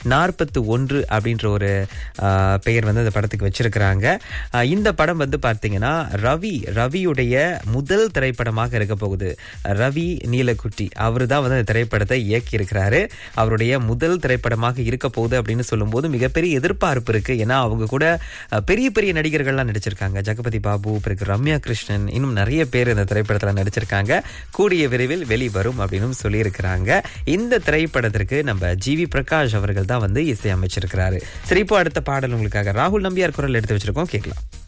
நாற்பத்து ஒன்று அப்படின்ற ஒரு ஆஹ், பெயர் வந்து அந்த படத்துக்கு வச்சிருக்கிறாங்க ஆஹ், இந்த படம் வந்து பார்த்தீங்கன்னா ரவி ரவியுடைய முதல் திரைப்படமாக இருக்க போகுது ரவி நீலக்குட்டி அவரு தான் வந்து அந்த திரைப்படத்தை இயக்கி இருக்கிறாரு அவருடைய முதல் திரைப்படமாக இருக்க போகுது அப்படின்னு சொல்லும்போது மிகப்பெரிய எதிர்பார்ப்பு இருக்கு ஏன்னா அவங்க கூட அஹ், பெரிய பெரிய நடிகர்கள்லாம் நடிச்சிருக்காங்க ஜெகபதி பாபு பிறகு ரம்யா கிருஷ்ணன் இன்னும் நிறைய பேர் இந்த திரைப்படத்துல நடிச்சிருக்காங்க கூடிய விரைவில் வெளிவரும் அப்படின்னு சொல்லியிருக்கிறாங்க இந்த திரைப்படத்திற்கு நம்ம ஜிவி பிரகாஷ் அவர்கள் தான் வந்து இசையமைச்சிருக்கிறாரு சரி இப்போ அடுத்த பாடல் உங்களுக்காக ராகுல் நம்பியார் குரல் எடுத்து வச்சிருக்கோம் கேட்கலாம்